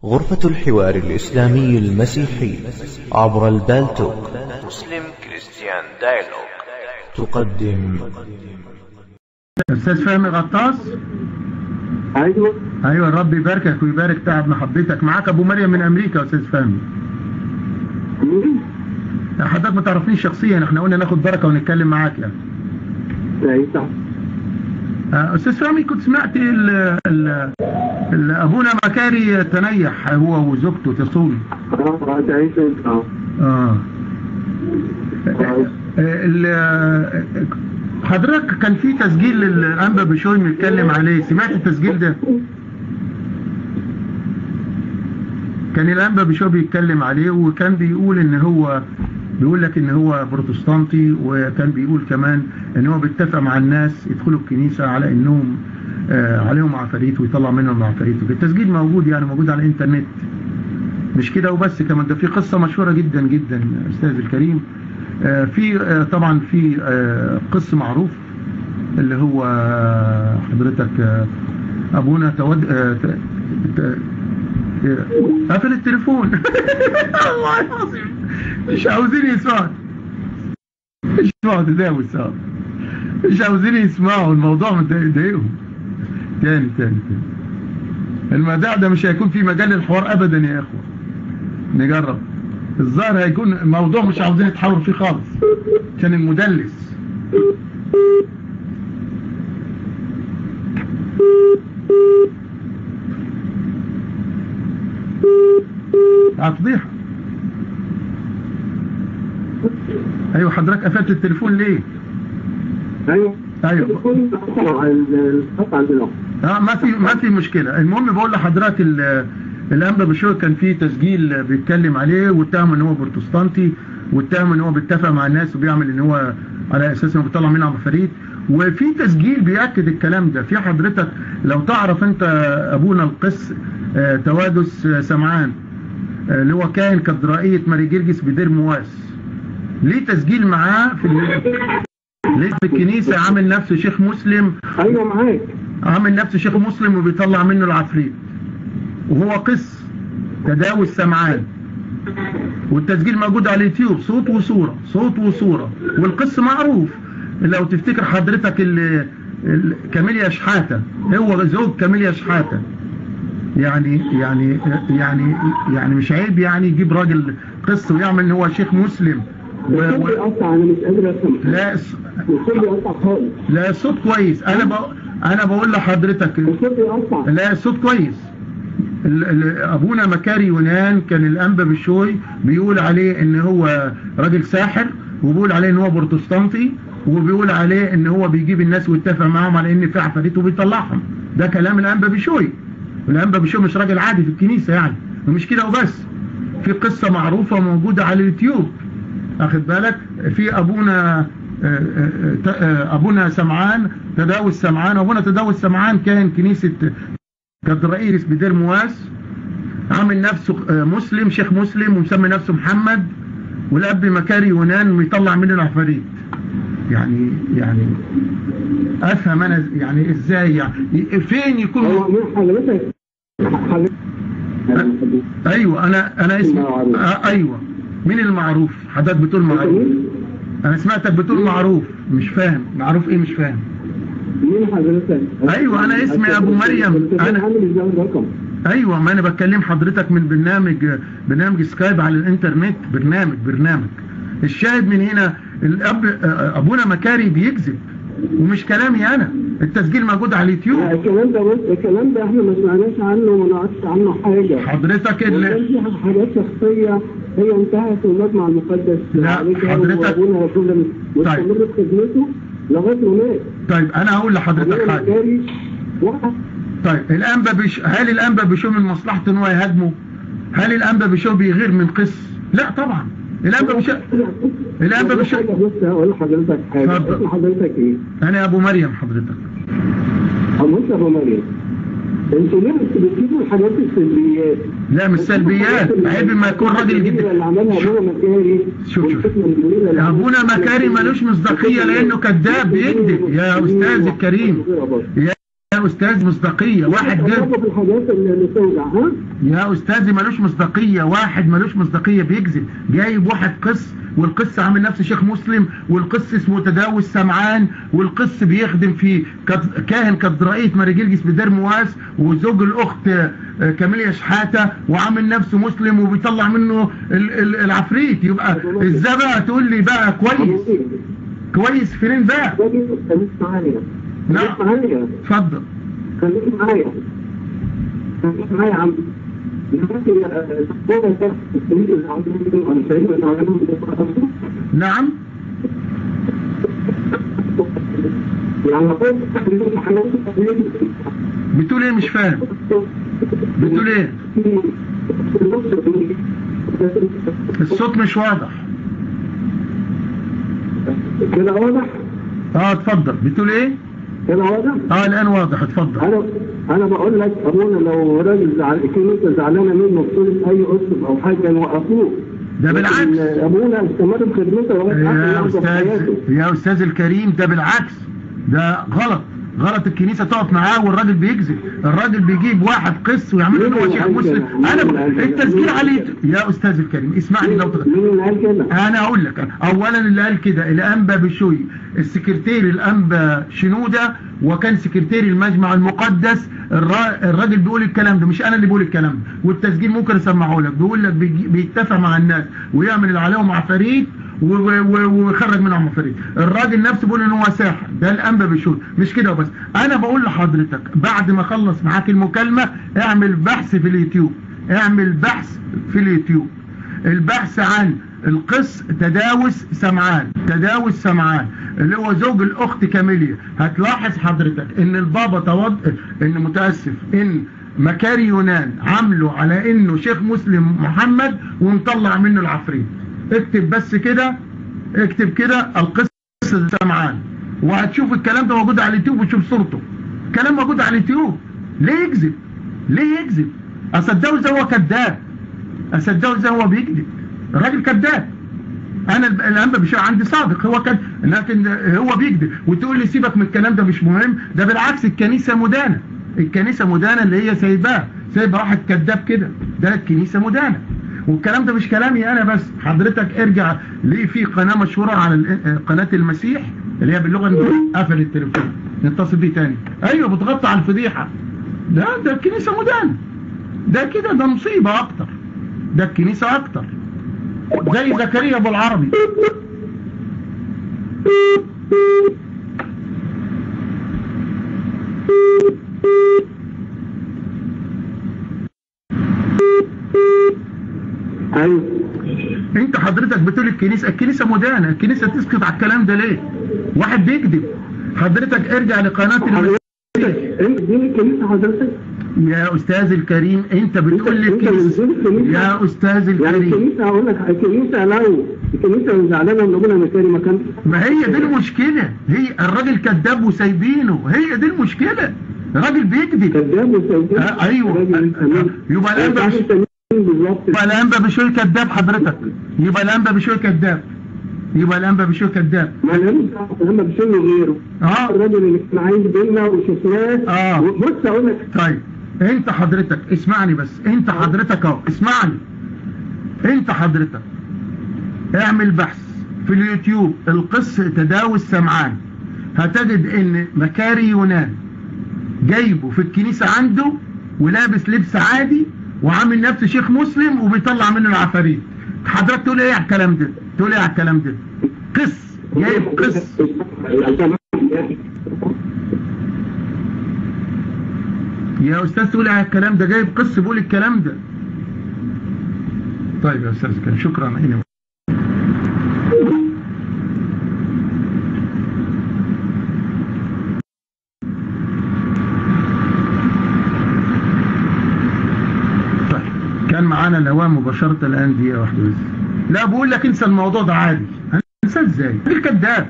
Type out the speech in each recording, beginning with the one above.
غرفة الحوار الإسلامي المسيحي عبر البالتوك مسلم كريستيان دايلوج تقدم استاذ فهمي غطاس ايوه ايوه الرب يباركك ويبارك تعب محبتك معاك ابو مريم من امريكا يا استاذ فهمي مين؟ حضرتك ما تعرفنيش شخصيا احنا قلنا ناخد بركه ونتكلم معاك يعني ايوه صح آه، استاذ فهمي كنت سمعت ال ال ال ابونا مكاري تنيح هو وزوجته تصون اه تعيش انت اه اه آه، ال- آه، حضرتك كان في تسجيل للانبا بشوي بيتكلم عليه سمعت التسجيل ده كان الانبا بشوي بيتكلم عليه وكان بيقول ان هو بيقول لك ان هو بروتستانتي وكان بيقول كمان ان هو بيتفق مع الناس يدخلوا الكنيسه على انهم آه عليهم عفاريت ويطلع منهم عفاريت التسجيل موجود يعني موجود على الانترنت مش كده وبس كمان ده في قصة مشهورة جدا جدا أستاذ الكريم آه، في آه، طبعا في آه، قص معروف اللي هو آه، حضرتك آه، أبونا تود آه، ت- ت- آه، قفل التليفون والله العظيم مش عاوزين يسمعوا مش يسمعوا تداوي سوا مش عاوزين يسمعوا الموضوع مضايقهم تاني تاني تاني المداع ده مش هيكون في مجال للحوار ابدا يا اخوه نجرب الظاهر هيكون الموضوع مش عاوزين يتحاوروا فيه خالص عشان المدلس فضيحة ايوه حضرتك قفلت التليفون ليه ايوه ايوه كل الخط عندنا اه ما في ما في مشكله المهم بقول لحضرتك ال- الانبا بشوي كان في تسجيل بيتكلم عليه واتهم ان هو بروتستانتي واتهم ان هو بيتفق مع الناس وبيعمل ان هو على اساس انه بيطلع منهم عفاريت وفي تسجيل بياكد الكلام ده في حضرتك لو تعرف انت ابونا القس آه، توادس آه، سمعان آه، اللي هو كائن كاتدرائيه ماري جرجس بدير مواس ليه تسجيل معاه في ال- ليه في الكنيسه عامل نفسه شيخ مسلم ايوه معاك عامل نفسه شيخ مسلم وبيطلع منه العفريت وهو قس تداوي السمعان والتسجيل موجود على اليوتيوب صوت وصورة صوت وصورة والقس معروف لو تفتكر حضرتك ال ال- كاميليا شحاتة هو زوج كاميليا شحاتة يعني يعني يعني يعني مش عيب يعني يجيب راجل قس ويعمل ان هو شيخ مسلم و الصوت و بيقطع انا مش قادر افهم لا الص- الصوت بيقطع خالص لا الصوت كويس انا بق- انا بقول لحضرتك الصوت بيقطع لا الصوت كويس ال- ال- ابونا مكاري يونان كان الانبا بالشوي بيقول عليه ان هو راجل ساحر وبيقول عليه ان هو بروتستانتي وبيقول عليه ان هو بيجيب الناس ويتفق معاهم على ان في عفاريت وبيطلعهم ده كلام الانبا بشوي الانبا بشوي مش راجل عادي في الكنيسه يعني ومش كده وبس في قصه معروفه موجوده على اليوتيوب اخد بالك في ابونا آه، آه، ت- آه، ابونا سمعان تداوي السمعان ابونا تداوي السمعان كان كنيسه كان رئيس بدير مواس عامل نفسه آه، مسلم شيخ مسلم ومسمي نفسه محمد والاب مكاري يونان بيطلع منه العفاريت يعني يعني افهم انا يعني ازاي يعني فين يكون هو مين حضرتك حضرتك ايوه انا انا اسمي معروف. آه ايوه مين المعروف حضرتك بتقول معروف انا سمعتك بتقول معروف مش فاهم معروف ايه مش فاهم مين حضرتك أيوة، أنا اسمي أبو مريم. أنا- انا عامل ازاي الرقم ايوه ما انا بكلم حضرتك من برنامج برنامج سكايب على الانترنت برنامج برنامج الشاهد من هنا الاب آه، ابونا مكاري بيكذب ومش كلامي انا التسجيل موجود على لا، اليوتيوب الكلام ده بص الكلام ده احنا ما سمعناش عنه وما نعرفش عنه حاجه حضرتك وكان ال... في حاجات شخصيه هي انتهت في المجمع المقدس لا، عليها حضرتك- وابونا يفضل مستمر في خدمته لغايه ما مات طيب انا هقول لحضرتك ابونا حاجه مكاري وقف طيب الانبا بش... هل الانبا بيشوف من مصلحته ان هو يهاجمه هل الانبا بيشوف بيغير من قس لا طبعا الانبا بيشوف الانبا بيشوف حاجه بص هقول لحضرتك حاجه اتفضل. اسم حضرتك ايه؟ انا ابو مريم حضرتك ابو موسى ابو مريم انتوا ليه بت- بتجيبوا الحاجات السلبيات؟ لا مش سلبيات عيب ما يكون راجل الجديدة جدا اللي عملها ابونا مكاري شوف- شوف. والفتنة الجديدة اللي ابونا عملها- مكاري ملوش مصداقيه لانه كذاب بيكذب يا استاذ الكريم يا يا استاذ مصداقيه واحد جاب جاب في الحاجات اللي اللي توجع ها يا استاذي ملوش مصداقيه واحد ملوش مصداقيه بيكذب جايب واحد قس والقس عامل نفسه شيخ مسلم والقس اسمه تداوس سمعان والقس بيخدم في كد- كاهن كاتدرائيه ماري جرجس بدير مواس وزوج الاخت آه، كاميليا شحاته وعامل نفسه مسلم وبيطلع منه ال- ال- العفريت يبقى ازاي بقى تقول لي بقى كويس كويس فين بقى خليك معايا نعم. خليك معايا اتفضل خليك معايا خليك معايا يا عم دلوقتي آه، الدولة ده السيد اللي عاملين ولا السيد اللي عاملين نعم يعني المفروض تحديد الحاجات دي بتقول ايه مش فاهم بتقول ايه الصوت مش واضح كده واضح؟ اه اتفضل بتقول ايه كده واضح؟ اه الان واضح اتفضل انا انا بقول لك ابونا لو راجل زعل كلمه زعلانه منه بطولة اي اسف او حاجه نوقفوه ده بالعكس. لكن ابونا استمر بخدمته لغايه اخر يا لحظه في استاذ حياته يا استاذ الكريم ده بالعكس ده غلط غلط الكنيسه تقف معاه والراجل بيكذب الراجل بيجيب واحد قس ويعمل له هو شيخ مسلم انا ب... التسجيل عليه يا استاذ الكريم اسمعني لو تغ... مين اللي قال كده؟ انا اقول لك أنا. اولا اللي قال كده الانبا بشوي السكرتير الانبا شنوده وكان سكرتير المجمع المقدس الرا... الراجل بيقول الكلام ده مش انا اللي بقول الكلام ده والتسجيل ممكن اسمعه لك بيقول لك بيجي... بيتفق مع الناس ويعمل اللي عليهم عفاريت و- و- ويخرج منهم عفاريت الراجل نفسه بيقول ان هو ساحر ده الانبا بشوي مش كده وبس انا بقول لحضرتك بعد ما اخلص معاك المكالمه اعمل بحث في اليوتيوب اعمل بحث في اليوتيوب البحث عن القس تداوس سمعان تداوس سمعان اللي هو زوج الاخت كاميليا هتلاحظ حضرتك ان البابا توض ان متاسف ان مكاري يونان عامله على انه شيخ مسلم محمد ومطلع منه العفريت اكتب بس كده اكتب كده القس سمعان وهتشوف الكلام ده موجود على اليوتيوب وتشوف صورته كلام موجود على اليوتيوب ليه يكذب ليه يكذب اصدقه زي هو كذاب اصدقه زي هو بيكذب الراجل كذاب انا الب- الانبا مش عندي صادق هو كان لكن هو بيكذب وتقول لي سيبك من الكلام ده مش مهم ده بالعكس الكنيسه مدانه الكنيسه مدانه اللي هي سايباه سايبه واحد كذاب كده ده الكنيسه مدانه والكلام ده مش كلامي انا بس حضرتك ارجع ليه في قناه مشهوره على ال- قناه المسيح اللي هي باللغه الانجليزيه قفل التليفون نتصل بيه تاني ايوه بتغطي على الفضيحه ده ده الكنيسه مدانه ده كده ده مصيبه اكتر ده الكنيسه اكتر زي زكريا ابو العربي ايوه انت حضرتك بتقول الكنيسه الكنيسه مدانه الكنيسه تسكت على الكلام ده ليه واحد بيكذب حضرتك ارجع لقناه المسيح انت دي الكنيسه حضرتك يا استاذ الكريم انت بتقول لي انت اللي الكنيسه بتقول الكنيسه يا استاذ يعني الكريم الكنيسه هقول لك الكنيسه لو الكنيسه لو زعلانه من ابونا مكاري ما كان ما هي دي المشكله هي الراجل كذاب وسايبينه هي دي المشكله الراجل بيكذب كذاب وسيد آه، ايوه يبقى الانبا مش بالظبط يبقى الانبا بشوي كذاب حضرتك يبقى الانبا بشوي كذاب يبقى الانبا بشوي كذاب ما انا هم بشيله غيره اه الراجل اللي كان عايز بينا وشفناه آه. بص اقول لك طيب انت حضرتك اسمعني بس انت حضرتك اهو اسمعني انت حضرتك اعمل بحث في اليوتيوب القس تداوي السمعان هتجد ان مكاري يونان جايبه في الكنيسة عنده ولابس لبس عادي وعامل نفسه شيخ مسلم وبيطلع منه العفاريت حضرتك تقول ايه على الكلام ده تقول ايه على الكلام ده قس جايب قس يا استاذ تقول على الكلام ده جايب قص بيقول الكلام ده طيب يا استاذ كان شكرا عيني طيب كان معانا الهواء مباشرة الآن دقيقة واحدة بس لا بقول لك انسى الموضوع ده عادي انسى ازاي راجل كذاب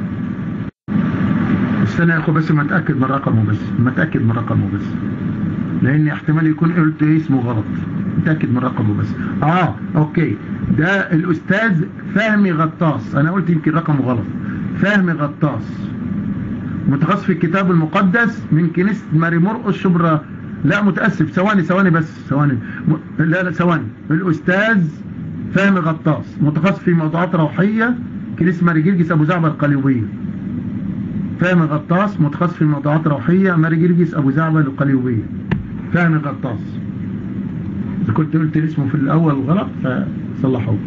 استنى يا اخو بس ما اتاكد من رقمه بس ما اتاكد من رقمه بس لان احتمال يكون قلت اسمه غلط اتاكد من رقمه بس اه اوكي ده الاستاذ فهمي غطاس انا قلت يمكن رقمه غلط فهمي غطاس متخصص في الكتاب المقدس من كنيسة ماري مرقس شبرا لا متأسف ثواني ثواني بس ثواني م... لا لا ثواني الأستاذ فهمي غطاس متخصص في موضوعات روحية كنيسة ماري جرجس أبو زعبة القليوبية فهمي غطاس متخصص في موضوعات روحية ماري جرجس أبو زعبة القليوبية فهمي غطاس إذا كنت قلت اسمه في الأول غلط فصلحوه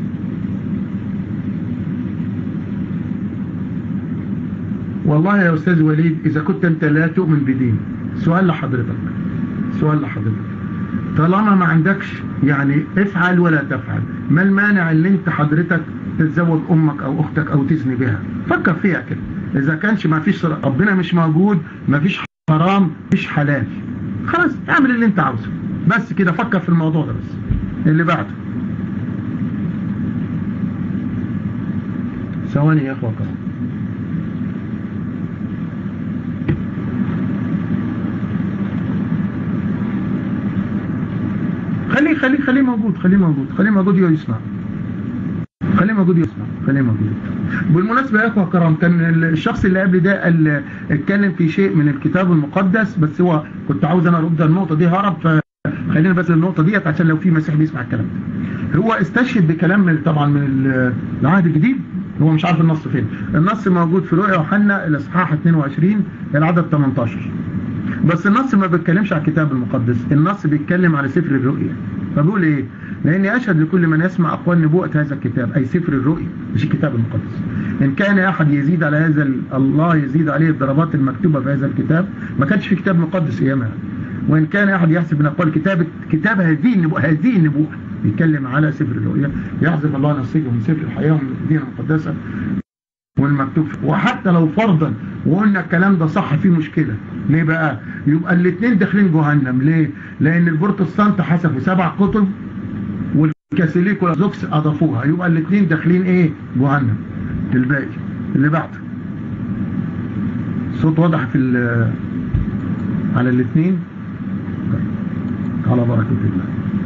والله يا أستاذ وليد إذا كنت أنت لا تؤمن بدين سؤال لحضرتك سؤال لحضرتك طالما ما عندكش يعني افعل ولا تفعل ما المانع اللي انت حضرتك تتزوج امك او اختك او تزني بها فكر فيها كده اذا كانش ما فيش ربنا مش موجود ما فيش حرام مفيش حلال خلاص اعمل اللي انت عاوزه بس كده فكر في الموضوع ده بس اللي بعده ثواني يا اخوة كرام خليه خليه خليه موجود خليه موجود خليه موجود يسمع خليه موجود يسمع خليه موجود بالمناسبة يا اخوة كرام كان الشخص اللي قبل ده قال اتكلم في شيء من الكتاب المقدس بس هو كنت عاوز انا ارد النقطة دي هرب فخلينا بس النقطة ديت عشان لو في مسيح بيسمع الكلام ده هو استشهد بكلام من طبعا من العهد الجديد هو مش عارف النص فين النص موجود في رؤيا يوحنا الاصحاح 22 العدد 18 بس النص ما بيتكلمش على الكتاب المقدس النص بيتكلم على سفر الرؤيا فبيقول ايه لاني اشهد لكل من يسمع اقوال نبوءه هذا الكتاب اي سفر الرؤيا مش الكتاب المقدس ان كان احد يزيد على هذا الله يزيد عليه الضربات المكتوبه في هذا الكتاب ما كانش في كتاب مقدس ايامها وان كان احد يحسب من اقوال كتاب كتاب هذه النبوءه هذه النبوءه بيتكلم على سفر الرؤيا يحذف الله نصيبه من سفر الحياه ومن الدين المقدسه والمكتوب وحتى لو فرضا وقلنا الكلام ده صح فيه مشكلة ليه بقى يبقى الاثنين داخلين جهنم ليه لان البروتستانت حسبوا سبع كتب والكاثوليك والزوكس اضافوها يبقى الاثنين داخلين ايه جهنم الباقي اللي بعده صوت واضح في على الاثنين على بركة الله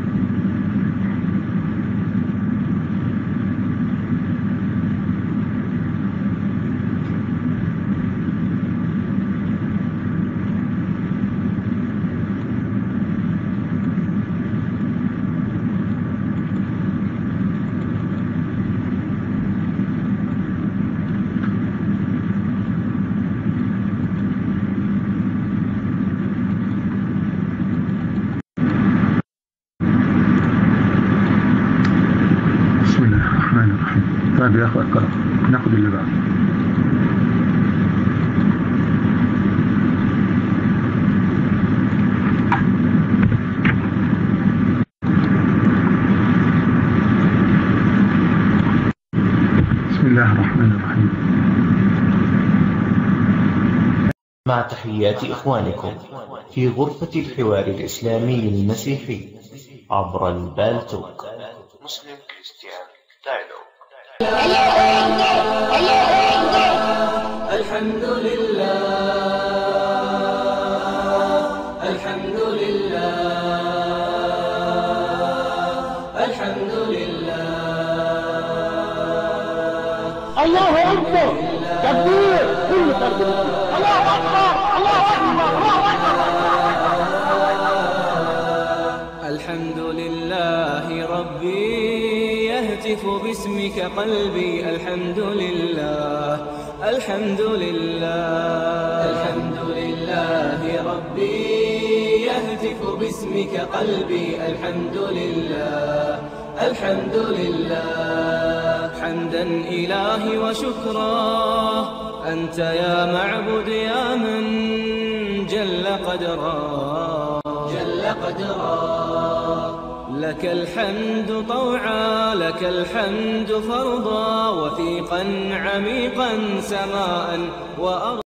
طيب يا اخوة الكرم ناخد اللي بعده بسم الله الرحمن الرحيم مع تحيات إخوانكم في غرفة الحوار الإسلامي المسيحي عبر البالتوك مسلم كريستيان دايلوج الحمد لله الحمد لله الحمد لله الله اكبر تكبير كل تكبير الله اكبر الله اكبر الله اكبر الحمد لله ربي يهتف باسمك قلبي الحمد لله الحمد لله الحمد لله ربي يهتف باسمك قلبي الحمد لله الحمد لله حمدا إلهي وشكرا أنت يا معبد يا من جل قدرا جل قدرا لك الحمد طوعا لك الحمد فرضا وثيقا عميقا سماء وأرضا